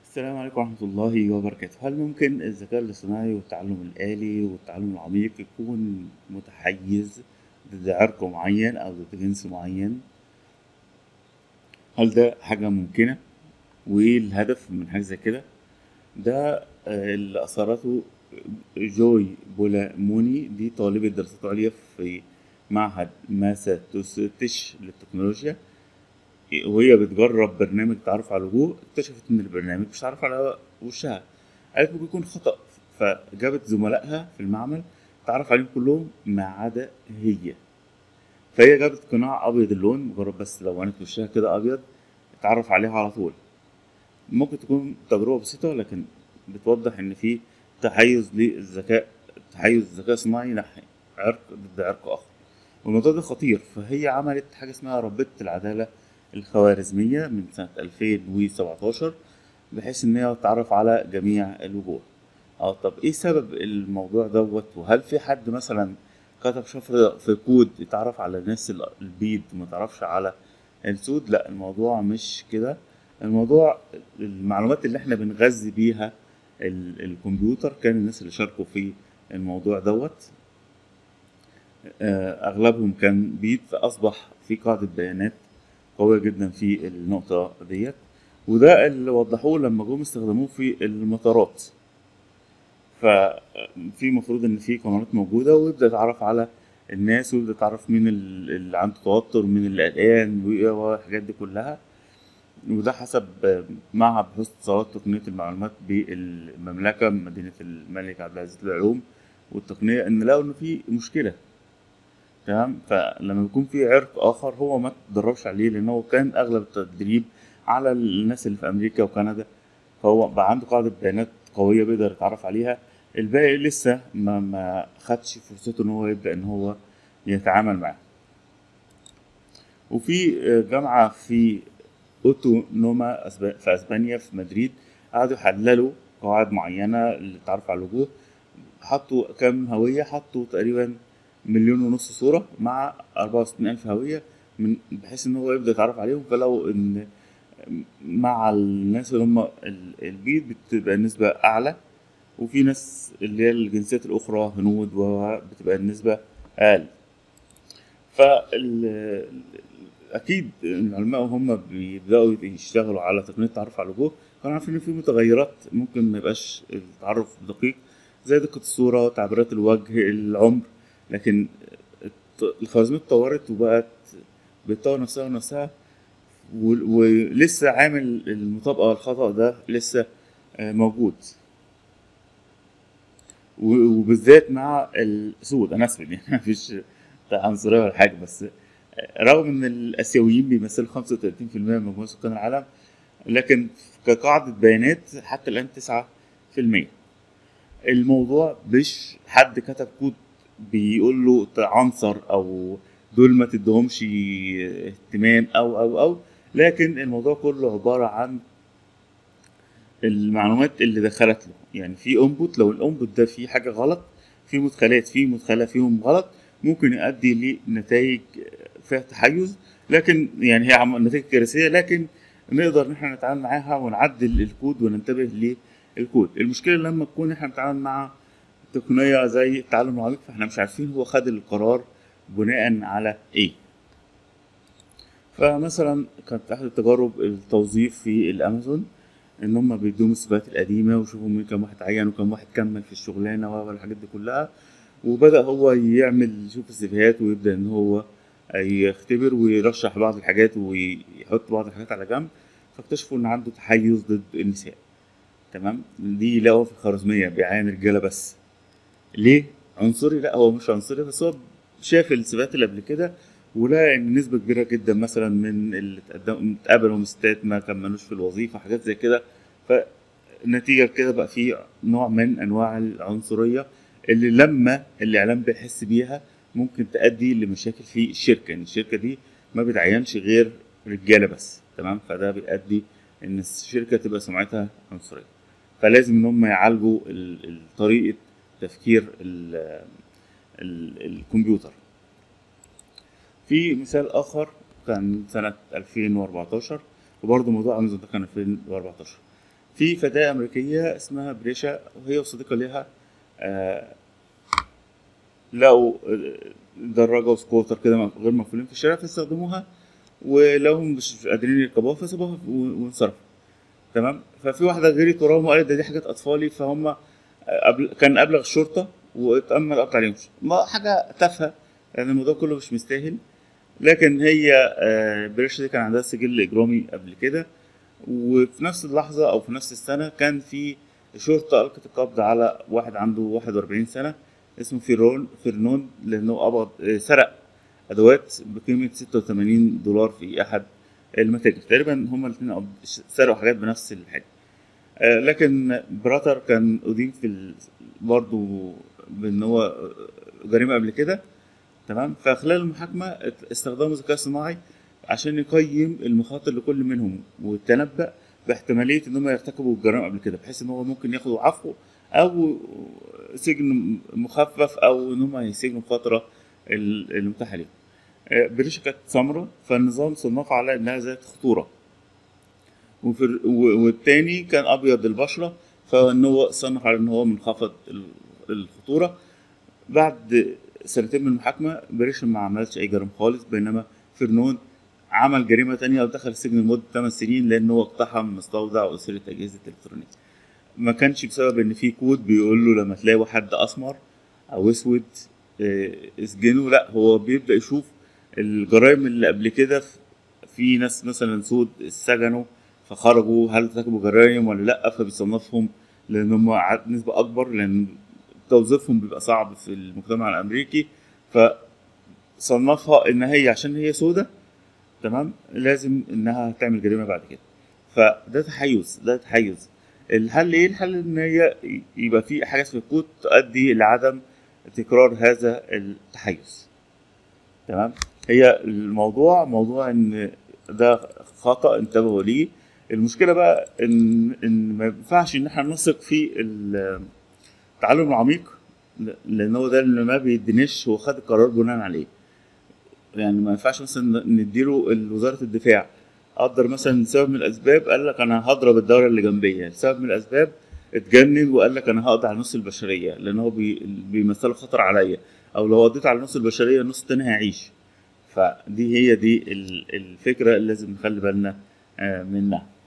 السلام عليكم ورحمة الله وبركاته هل ممكن الذكاء الاصطناعي والتعلم الآلي والتعلم العميق يكون متحيز ضد عرق معين أو ضد جنس معين هل ده حاجة ممكنة وإيه الهدف من حاجة زي كده ده آه، اللي أثرته جوي بولاموني دي طالبة دراسات عليا في معهد ماساتشوستس للتكنولوجيا وهي بتجرب برنامج تعرف على الوجوه اكتشفت ان البرنامج مش تعرف على وشها قالت ممكن يكون خطأ فجابت زملائها في المعمل تعرف عليهم كلهم ما عدا هي فهي جابت قناع ابيض اللون مجرد بس لو عينت وشها كده ابيض اتعرف عليها على طول ممكن تكون تجربة بسيطة لكن بتوضح ان في تحيز للذكاء تحيز الذكاء الصناعي ناحية عرق ضد عرق اخر والموضوع ده خطير فهي عملت حاجة اسمها رابطة العدالة الخوارزمية من سنة 2017 بحيث إن هي تتعرف على جميع الوجوه. اه طب إيه سبب الموضوع دوت وهل في حد مثلا كتب شفرة في كود يتعرف على الناس ال- البيض وما تعرفش على السود؟ لا الموضوع مش كده الموضوع المعلومات اللي احنا بنغذي بيها ال- الكمبيوتر كان الناس اللي شاركوا في الموضوع دوت آه، اغلبهم كان بيض فاصبح في قاعده بيانات قويه جدا في النقطه ديت وده اللي وضحوه لما جم استخدموه في المطارات ففي مفروض ان في كاميرات موجوده ويبدا يتعرف على الناس ويبدا يتعرف مين ال- اللي عنده توتر مين اللي قلقان و- والحاجات دي كلها وده حسب معهد بحوث اتصالات تقنيه المعلومات بالمملكه مدينه الملك عبد العزيز للعلوم والتقنيه ان لقوا ان في مشكله تمام فلما يكون في عرق اخر هو ما تدربش عليه لان هو كان اغلب التدريب على الناس اللي في امريكا وكندا فهو بقى عنده قاعده بيانات قويه بيقدر يتعرف عليها الباقي لسه ما ما خدش فرصته ان هو يبدا ان هو يتعامل معاه وفي جامعه في اوتونوما أسب- في اسبانيا في مدريد قعدوا يحللوا قواعد معينه للتعرف على الوجوه حطوا كام هويه حطوا تقريبا مليون ونص صورة مع أربعة وستين ألف هوية من بحيث إن هو يبدأ يتعرف عليهم فلو إن مع الناس اللي هم ال- البيض بتبقى النسبة أعلى وفي ناس اللي هي الجنسيات الأخرى هنود وبتبقى النسبة أقل فال أكيد العلماء وهم بيبدأوا يشتغلوا على تقنية التعرف على الوجوه كانوا عارفين إن في متغيرات ممكن ما يبقاش التعرف دقيق زي دقة الصورة تعبيرات الوجه العمر لكن الت- الخوارزميات اتطورت وبقت بتطور نفسها ونفسها و- ولسه عامل المطابقة والخطأ ده لسه آه، موجود و- وبالذات مع السود انا اسف يعني مفيش عنصريه ولا حاجه بس آه، رغم ان الاسيويين بيمثلوا 35% من مجموع سكان العالم لكن كقاعده بيانات حتى الان 9% الموضوع مش حد كتب كود بيقول له عنصر او دول ما تدهمش اهتمام او او او لكن الموضوع كله عباره عن المعلومات اللي دخلت له يعني في انبوت لو الانبوت ده فيه حاجه غلط في مدخلات في مدخله فيهم غلط ممكن يؤدي لنتائج فيها تحيز لكن يعني هي عم- نتائج كارثيه لكن نقدر ان احنا نتعامل معاها ونعدل الكود وننتبه للكود المشكله لما نكون احنا بنتعامل مع تقنيه زي التعلم العميق فاحنا مش عارفين هو خد القرار بناء على ايه فمثلا كانت احد التجارب التوظيف في الامازون ان هم بيدوهم السيفيهات القديمه ويشوفوا مين كام واحد عين وكام واحد كمل في الشغلانه والحاجات دي كلها وبدا هو يعمل يشوف السيفيهات ويبدا ان هو يختبر ويرشح بعض الحاجات ويحط بعض الحاجات على جنب فاكتشفوا ان عنده تحيز ضد النساء تمام دي لقوا في الخوارزميه بيعين رجاله بس ليه عنصري لا هو مش عنصري بس هو شاف السيفيهات اللي قبل كده ولقى ان نسبه كبيره جدا مثلا من اللي اتقدم- اتقبلوا ستات ما كملوش في الوظيفه حاجات زي كده فنتيجه كده بقى في نوع من انواع العنصريه اللي لما الاعلام بيحس بيها ممكن تؤدي لمشاكل في الشركه ان الشركه دي ما بتعينش غير رجاله بس تمام فده بيؤدي ان الشركه تبقى سمعتها عنصريه فلازم ان هم يعالجوا ال- ال- طريقه تفكير ال- ال- الكمبيوتر في مثال اخر كان سنه 2014 وبرضه موضوع امازون ده كان 2014 في فتاة أمريكية اسمها بريشا وهي وصديقة ليها آه، لقوا آه، دراجة وسكوتر كده غير مقفولين في الشارع فاستخدموها ولو هم مش قادرين يركبوها فسابوها و- وانصرفوا تمام ففي واحدة غيرت وراهم وقالت ده دي حاجات أطفالي فهم آه، قبل كان أبلغ الشرطة واتأمل القبض عليهم ما حاجة تافهة لأن الموضوع كله مش مستاهل لكن هي آه، بريشا دي كان عندها سجل إجرامي قبل كده وفي نفس اللحظة أو في نفس السنة كان في شرطة ألقت القبض على واحد عنده 41 سنة اسمه فيرون فيرنون لأنه قبض آه، سرق أدوات بقيمة 86 دولار في أحد المتاجر تقريبا هما الاتنين قبض- سرقوا حاجات بنفس الحاجة آه، لكن براتر كان أدين في ال... برضه بأن هو جريمة قبل كده تمام فخلال المحاكمة استخدموا ذكاء صناعي عشان يقيم المخاطر لكل منهم ويتنبأ باحتمالية إن هم يرتكبوا الجرائم قبل كده بحيث إن هو ممكن ياخدوا عفو أو سجن مخفف أو إن هم يسجنوا فترة ال- المتاحة ليهم. آه، بريشة كانت سمراء فالنظام صنفها على إنها ذات خطورة. وفي ال- و- والتاني كان أبيض البشرة فإن هو صنف على إن هو منخفض ال- الخطورة. بعد سنتين من المحاكمة بريشة ما عملش أي جريمة خالص بينما فرنون عمل جريمة تانية ودخل السجن لمدة 8 سنين لأن هو اقتحم مستودع وأسرة أجهزة إلكترونية. ما كانش بسبب إن في كود بيقول له لما تلاقي حد أسمر أو أسود آه، اسجنه لا هو بيبدأ يشوف الجرائم اللي قبل كده في ناس مثلا سود اتسجنوا فخرجوا هل ارتكبوا جرائم ولا لا فبيصنفهم لان هم عدد نسبه اكبر لان توظيفهم بيبقى صعب في المجتمع الامريكي فصنفها ان هي عشان هي سودة تمام لازم انها تعمل جريمه بعد كده فده تحيز ده تحيز الحل ايه الحل ان هي يبقى في حاجات في الكود تؤدي لعدم تكرار هذا التحيز تمام هي الموضوع موضوع ان ده خطا انتبهوا ليه المشكله بقى ان ان ما ينفعش ان احنا نثق في التعلم العميق ل- لان هو ده اللي ما بيديناش هو خد القرار بناء عليه يعني ما ينفعش مثلا نديله وزاره الدفاع قدر مثلا سبب من الاسباب قال لك انا هضرب الدوله اللي جنبيه سبب من الاسباب اتجنن وقال لك انا هقضي على نص البشريه لان هو بي بيمثلوا خطر عليا او لو قضيت على نص البشريه النص التاني هيعيش فدي هي دي ال- الفكره اللي لازم نخلي بالنا آه، منها